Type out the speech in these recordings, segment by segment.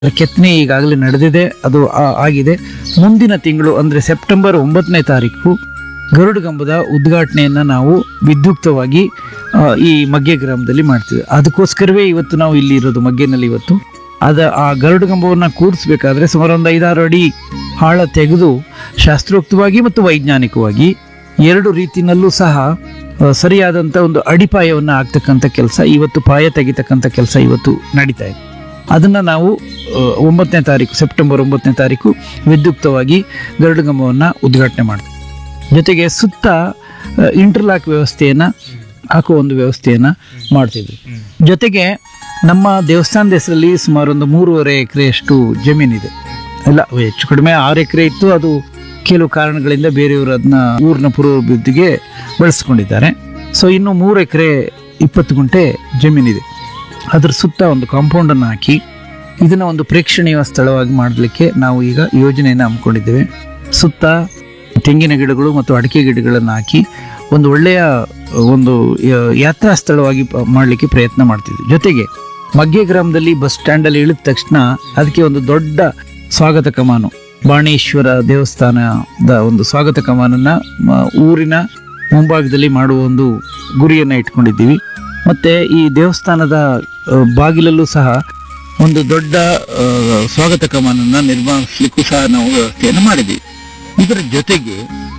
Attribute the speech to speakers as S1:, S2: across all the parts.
S1: ಕೆತ್ತನೆ ಈಗಾಗಲೇ ನಡೆದಿದೆ ಅದು ಆ- ಆಗಿದೆ ಮುಂದಿನ ತಿಂಗಳು ಅಂದರೆ ಸೆಪ್ಟೆಂಬರ್ ಒಂಬತ್ತನೇ ತಾರೀಕು ಗರುಡಗಂಬದ ಉದ್ಘಾಟನೆಯನ್ನು ನಾವು ವಿದ್ಯುಕ್ತವಾಗಿ ಆ, ಈ ಮಗ್ಗೆ ಗ್ರಾಮದಲ್ಲಿ ಮಾಡ್ತೀವಿ ಅದಕ್ಕೋಸ್ಕರವೇ ಇವತ್ತು ನಾವು ಇಲ್ಲಿ ಇರೋದು ಮಗ್ಗೆನಲ್ಲಿ ಇವತ್ತು ಅದ ಆ ಗರುಡಗಂಬವನ್ನು ಕೂಡಿಸ್ಬೇಕಾದ್ರೆ ಸುಮಾರು ಒಂದು ಐದಾರು ಅಡಿ ಆಳ ತೆಗೆದು ಶಾಸ್ತ್ರೋಕ್ತವಾಗಿ ಮತ್ತು ವೈಜ್ಞಾನಿಕವಾಗಿ ಎರಡು ರೀತಿನಲ್ಲೂ ಸಹ ಆ, ಸರಿಯಾದಂಥ ಒಂದು ಅಡಿಪಾಯವನ್ನು ಆಗ್ತಕ್ಕಂಥ ಕೆಲಸ ಇವತ್ತು ಪಾಯ ತೆಗಿತಕ್ಕಂಥ ಕೆಲಸ ಇವತ್ತು ನಡೀತಾ ಇದೆ ಅದನ್ನು ನಾವು ಆ, ಒಂಬತ್ತನೇ ತಾರೀಕು ಸೆಪ್ಟೆಂಬರ್ ಒಂಬತ್ತನೇ ತಾರೀಕು ವಿದ್ಯುಕ್ತವಾಗಿ ಗರುಡಗಂಬವನ್ನು ಉದ್ಘಾಟನೆ ಮಾಡ್ತೀವಿ ಜೊತೆಗೆ ಸುತ್ತ ಇಂಟರ್ಲಾಕ್ ವ್ಯವಸ್ಥೆಯನ್ನು ಹಾಕುವ ಒಂದು ವ್ಯವಸ್ಥೆಯನ್ನು ಮಾಡ್ತಿದ್ವಿ ಜೊತೆಗೆ ನಮ್ಮ ದೇವಸ್ಥಾನದ ಹೆಸರಲ್ಲಿ ಸುಮಾರು ಒಂದು ಮೂರುವರೆ ಎಕರೆಯಷ್ಟು ಜಮೀನಿದೆ ಇಲ್ಲ ಹೆಚ್ಚು ಕಡಿಮೆ ಆರು ಎಕರೆ ಇತ್ತು ಅದು ಕೆಲವು ಕಾರಣಗಳಿಂದ ಬೇರೆಯವರು ಅದನ್ನ ಊರಿನ ಪುರೋಭಿವೃದ್ಧಿಗೆ ಬಳಸ್ಕೊಂಡಿದ್ದಾರೆ ಸೊ ಇನ್ನು ಮೂರು ಎಕರೆ ಇಪ್ಪತ್ತು ಗುಂಟೆ ಜಮೀನಿದೆ ಅದ್ರ ಸುತ್ತ ಒಂದು ಕಾಂಪೌಂಡನ್ನು ಹಾಕಿ ಇದನ್ನು ಒಂದು ಪ್ರೇಕ್ಷಣೀಯ ಸ್ಥಳವಾಗಿ ಮಾಡಲಿಕ್ಕೆ ನಾವು ಈಗ ಯೋಜನೆಯನ್ನು ಹಮ್ಮಿಕೊಂಡಿದ್ದೇವೆ ಸುತ್ತ ತೆಂಗಿನ ಗಿಡಗಳು ಮತ್ತು ಅಡಿಕೆ ಗಿಡಗಳನ್ನು ಹಾಕಿ ಒಂದು ಒಳ್ಳೆಯ ಒಂದು ಯ- ಯಾತ್ರಾ ಸ್ಥಳವಾಗಿ ಪ- ಮಾಡಲಿಕ್ಕೆ ಪ್ರಯತ್ನ ಮಾಡ್ತಿದ್ವಿ ಜೊತೆಗೆ ಮಗ್ಗೆ ಗ್ರಾಮದಲ್ಲಿ ಬಸ್ ಸ್ಟ್ಯಾಂಡಲ್ಲಿ ಇಳಿದ ತಕ್ಷಣ ಅದಕ್ಕೆ ಒಂದು ದೊಡ್ಡ ಸ್ವಾಗತ ಕಮಾನು ಬಾಣೇಶ್ವರ ದೇವಸ್ಥಾನದ ಒಂದು ಸ್ವಾಗತ ಕಮಾನನ್ನ ಮ- ಊರಿನ ಮುಂಭಾಗದಲ್ಲಿ ಮಾಡುವ ಒಂದು ಗುರಿಯನ್ನು ಇಟ್ಕೊಂಡಿದ್ದೀವಿ ಮತ್ತೆ ಈ ದೇವಸ್ಥಾನದ ಆ, ಬಾಗಿಲಲ್ಲೂ ಸಹ ಒಂದು ದೊಡ್ಡ ಆ, ಸ್ವಾಗತ ಕಮಾನನ್ನ ನಿರ್ಮಾಣಿಸ್ಲಿಕ್ಕೂ ಸಹ ನಾವು ವ್ಯವಸ್ಥೆಯನ್ನು ಮಾಡಿದ್ದೀವಿ ಇದರ ಜೊತೆಗೆ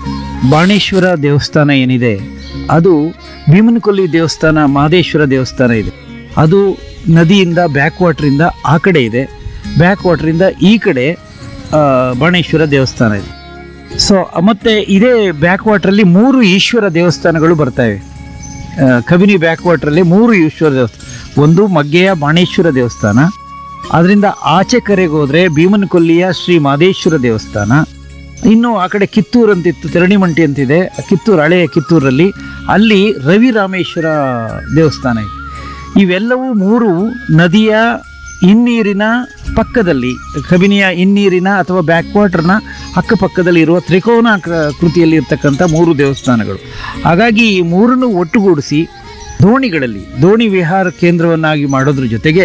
S1: ಬಾಣೇಶ್ವರ ದೇವಸ್ಥಾನ ಏನಿದೆ ಅದು ಭೀಮನಕೊಲ್ಲಿ ದೇವಸ್ಥಾನ ಮಹದೇಶ್ವರ ದೇವಸ್ಥಾನ ಇದೆ ಅದು ನದಿಯಿಂದ ಬ್ಯಾಕ್ ವಾಟ್ರಿಂದ ಆ ಕಡೆ ಇದೆ ಬ್ಯಾಕ್ ವಾಟ್ರಿಂದ ಈ ಕಡೆ ಆ, ಬಾಣೇಶ್ವರ ದೇವಸ್ಥಾನ ಇದೆ ಸೊ ಮತ್ತೆ ಇದೇ ಬ್ಯಾಕ್ ವಾಟ್ರಲ್ಲಿ ಮೂರು ಈಶ್ವರ ದೇವಸ್ಥಾನಗಳು ಬರ್ತವೆ ಆ, ಕಬಿನಿ ಬ್ಯಾಕ್ ವಾಟ್ರಲ್ಲಿ ಮೂರು ಈಶ್ವರ ದೇವಸ್ಥಾನ ಒಂದು ಮಗ್ಗೆಯ ಬಾಣೇಶ್ವರ ದೇವಸ್ಥಾನ ಅದರಿಂದ ಆಚೆ ಕರೆಗೆ ಹೋದ್ರೆ ಭೀಮನಕೊಲ್ಲಿಯ ಶ್ರೀ ಮಾದೇಶ್ವರ ದೇವಸ್ಥಾನ ಇನ್ನು ಆ ಕಡೆ ಕಿತ್ತೂರು ಅಂತಿತ್ತು ತೆರಣಿಮಂಟಿ ಅಂತಿದೆ ಕಿತ್ತೂರು ಹಳೆಯ ಕಿತ್ತೂರಲ್ಲಿ ಅಲ್ಲಿ ರವಿ ರಾಮೇಶ್ವರ ದೇವಸ್ಥಾನ ಇದೆ ಇವೆಲ್ಲವೂ ಮೂರು ನದಿಯ ಹಿನ್ನೀರಿನ ಪಕ್ಕದಲ್ಲಿ ಕಬಿನಿಯ ಹಿನ್ನೀರಿನ ಅಥವಾ ಬ್ಯಾಕ್ ವಾಟರ್ನ ಅಕ್ಕಪಕ್ಕದಲ್ಲಿ ಇರುವ ತ್ರಿಕೋನ ಕೃತಿಯಲ್ಲಿ ಇರ್ತಕ್ಕಂಥ ಮೂರು ದೇವಸ್ಥಾನಗಳು ಹಾಗಾಗಿ ಈ ಮೂರನ್ನು ಒಟ್ಟುಗೂಡಿಸಿ ದೋಣಿಗಳಲ್ಲಿ ದೋಣಿ ವಿಹಾರ ಕೇಂದ್ರವನ್ನಾಗಿ ಮಾಡೋದ್ರ ಜೊತೆಗೆ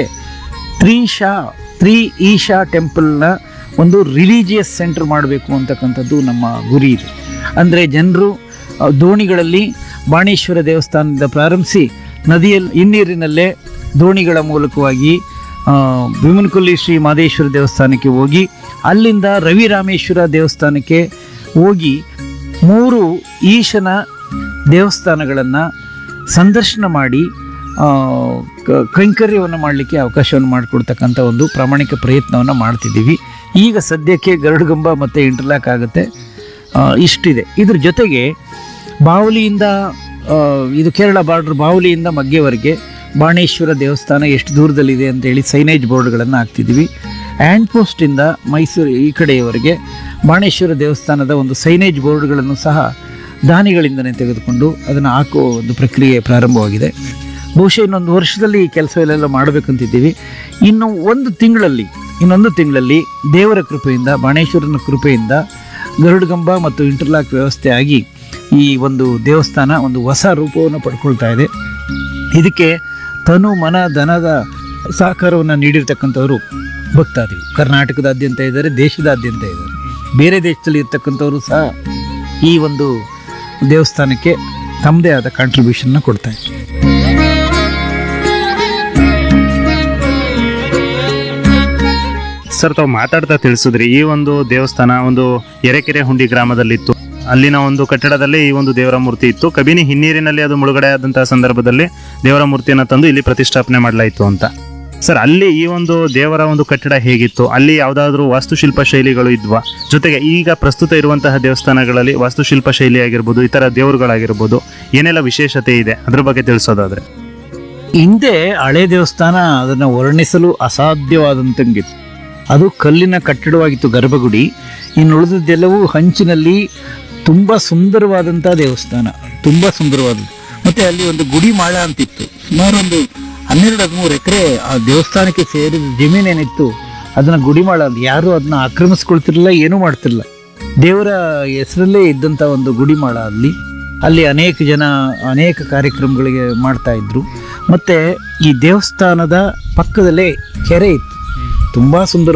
S1: ತ್ರೀಶಾ ತ್ರೀ ಈಶಾ ಟೆಂಪಲ್ನ ಒಂದು ರಿಲಿಜಿಯಸ್ ಸೆಂಟರ್ ಮಾಡಬೇಕು ಅಂತಕ್ಕಂಥದ್ದು ನಮ್ಮ ಗುರಿ ಇದೆ ಅಂದರೆ ಜನರು ಆ, ದೋಣಿಗಳಲ್ಲಿ ಬಾಣೇಶ್ವರ ದೇವಸ್ಥಾನದಿಂದ ಪ್ರಾರಂಭಿಸಿ ನದಿಯಲ್ಲಿ ಹಿನ್ನೀರಿನಲ್ಲೇ ದೋಣಿಗಳ ಮೂಲಕವಾಗಿ ಆ, ಭೀಮನಕೊಲ್ಲಿ ಶ್ರೀ ಮಾದೇಶ್ವರ ದೇವಸ್ಥಾನಕ್ಕೆ ಹೋಗಿ ಅಲ್ಲಿಂದ ರವಿ ರಾಮೇಶ್ವರ ದೇವಸ್ಥಾನಕ್ಕೆ ಹೋಗಿ ಮೂರು ಈಶನ ದೇವಸ್ಥಾನಗಳನ್ನು ಸಂದರ್ಶನ ಮಾಡಿ ಆ, ಕ- ಕೈಂಕರ್ಯವನ್ನು ಮಾಡಲಿಕ್ಕೆ ಅವಕಾಶವನ್ನು ಮಾಡಿಕೊಡ್ತಕ್ಕಂಥ ಒಂದು ಪ್ರಾಮಾಣಿಕ ಪ್ರಯತ್ನವನ್ನು ಮಾಡ್ತಿದ್ದೀವಿ ಈಗ ಸದ್ಯಕ್ಕೆ ಗರುಡಗಂಬ ಮತ್ತು ಇಂಟರ್ಲಾಕ್ ಆಗುತ್ತೆ ಆ, ಇಷ್ಟಿದೆ ಇದ್ರ ಜೊತೆಗೆ ಬಾವಲಿಯಿಂದ ಆ, ಇದು ಕೇರಳ ಬಾರ್ಡರ್ ಬಾವಲಿಯಿಂದ ಮಗ್ಗೆವರೆಗೆ ಬಾಣೇಶ್ವರ ದೇವಸ್ಥಾನ ಎಷ್ಟು ದೂರದಲ್ಲಿದೆ ಅಂತೇಳಿ ಸೈನೇಜ್ ಬೋರ್ಡ್ಗಳನ್ನು ಹಾಕ್ತಿದ್ದೀವಿ ಹ್ಯಾಂಡ್ ಪೋಸ್ಟಿಂದ ಮೈಸೂರು ಈ ಕಡೆಯವರೆಗೆ ಬಾಣೇಶ್ವರ ದೇವಸ್ಥಾನದ ಒಂದು ಸೈನೇಜ್ ಬೋರ್ಡ್ಗಳನ್ನು ಸಹ ದಾನಿಗಳಿಂದನೇ ತೆಗೆದುಕೊಂಡು ಅದನ್ನು ಹಾಕುವ ಒಂದು ಪ್ರಕ್ರಿಯೆ ಪ್ರಾರಂಭವಾಗಿದೆ ಬಹುಶಃ ಇನ್ನೊಂದು ವರ್ಷದಲ್ಲಿ ಈ ಕೆಲಸವೆಲ್ಲ ಮಾಡಬೇಕಂತಿದ್ದೀವಿ ಇನ್ನು ಒಂದು ತಿಂಗಳಲ್ಲಿ ಇನ್ನೊಂದು ತಿಂಗಳಲ್ಲಿ ದೇವರ ಕೃಪೆಯಿಂದ ಬಾಣೇಶ್ವರನ ಕೃಪೆಯಿಂದ ಗರುಡಗಂಬ ಮತ್ತು ಇಂಟರ್ಲಾಕ್ ವ್ಯವಸ್ಥೆ ಆಗಿ ಈ ಒಂದು ದೇವಸ್ಥಾನ ಒಂದು ಹೊಸ ರೂಪವನ್ನು ಪಡ್ಕೊಳ್ತಾ ಇದೆ ಇದಕ್ಕೆ ತನು ಮನ ಧನದ ಸಹಕಾರವನ್ನು ನೀಡಿರ್ತಕ್ಕಂಥವರು ಭಕ್ತಾದಿಗಳು ಕರ್ನಾಟಕದಾದ್ಯಂತ ಇದ್ದಾರೆ ದೇಶದಾದ್ಯಂತ ಇದ್ದಾರೆ ಬೇರೆ ದೇಶದಲ್ಲಿ ಇರ್ತಕ್ಕಂಥವರು ಸಹ ಈ ಒಂದು ದೇವಸ್ಥಾನಕ್ಕೆ ತಮ್ಮದೇ ಆದ ಕಾಂಟ್ರಿಬ್ಯೂಷನ್ನ ಕೊಡ್ತಾ ಇದ್ದಾರೆ
S2: ಸರ್ ತಾವು ಮಾತಾಡ್ತಾ ತಿಳಿಸಿದ್ರಿ ಈ ಒಂದು ದೇವಸ್ಥಾನ ಒಂದು ಎರೆಕೆರೆ ಹುಂಡಿ ಗ್ರಾಮದಲ್ಲಿತ್ತು ಅಲ್ಲಿನ ಒಂದು ಕಟ್ಟಡದಲ್ಲಿ ಈ ಒಂದು ದೇವರ ಮೂರ್ತಿ ಇತ್ತು ಕಬಿನಿ ಹಿನ್ನೀರಿನಲ್ಲಿ ಅದು ಮುಳುಗಡೆ ಆದಂತಹ ಸಂದರ್ಭದಲ್ಲಿ ದೇವರ ಮೂರ್ತಿಯನ್ನು ತಂದು ಇಲ್ಲಿ ಪ್ರತಿಷ್ಠಾಪನೆ ಮಾಡಲಾಯಿತು ಅಂತ ಸರ್ ಅಲ್ಲಿ ಈ ಒಂದು ದೇವರ ಒಂದು ಕಟ್ಟಡ ಹೇಗಿತ್ತು ಅಲ್ಲಿ ಯಾವುದಾದ್ರೂ ವಾಸ್ತುಶಿಲ್ಪ ಶೈಲಿಗಳು ಇದ್ವಾ ಜೊತೆಗೆ ಈಗ ಪ್ರಸ್ತುತ ಇರುವಂತಹ ದೇವಸ್ಥಾನಗಳಲ್ಲಿ ವಾಸ್ತುಶಿಲ್ಪ ಶೈಲಿ ಆಗಿರ್ಬೋದು ಇತರ ದೇವರುಗಳಾಗಿರ್ಬೋದು ಏನೆಲ್ಲ ವಿಶೇಷತೆ ಇದೆ ಅದ್ರ ಬಗ್ಗೆ ತಿಳಿಸೋದಾದ್ರೆ
S1: ಹಿಂದೆ ಹಳೆ ದೇವಸ್ಥಾನ ಅದನ್ನು ವರ್ಣಿಸಲು ಅಸಾಧ್ಯವಾದಂತಂಗಿತ್ತು ಅದು ಕಲ್ಲಿನ ಕಟ್ಟಡವಾಗಿತ್ತು ಗರ್ಭಗುಡಿ ಇನ್ನು ಉಳಿದದ್ದೆಲ್ಲವೂ ಹಂಚಿನಲ್ಲಿ ತುಂಬ ಸುಂದರವಾದಂಥ ದೇವಸ್ಥಾನ ತುಂಬ ಸುಂದರವಾದದ್ದು ಮತ್ತು ಅಲ್ಲಿ ಒಂದು ಗುಡಿ ಮಾಳ ಅಂತಿತ್ತು ಸುಮಾರು ಒಂದು ಹನ್ನೆರಡು ಹದಿಮೂರು ಎಕರೆ ಆ ದೇವಸ್ಥಾನಕ್ಕೆ ಸೇರಿದ ಜಮೀನೇನಿತ್ತು ಅದನ್ನು ಗುಡಿಮಾಳ ಅಂತ ಯಾರೂ ಅದನ್ನ ಆಕ್ರಮಿಸ್ಕೊಳ್ತಿರ್ಲಿಲ್ಲ ಏನೂ ಮಾಡ್ತಿರ್ಲಿಲ್ಲ ದೇವರ ಹೆಸರಲ್ಲೇ ಇದ್ದಂಥ ಒಂದು ಗುಡಿಮಾಳ ಅಲ್ಲಿ ಅಲ್ಲಿ ಅನೇಕ ಜನ ಅನೇಕ ಕಾರ್ಯಕ್ರಮಗಳಿಗೆ ಮಾಡ್ತಾ ಇದ್ರು ಮತ್ತೆ ಈ ದೇವಸ್ಥಾನದ ಪಕ್ಕದಲ್ಲೇ ಕೆರೆ ಇತ್ತು ತುಂಬಾ ಸುಂದರ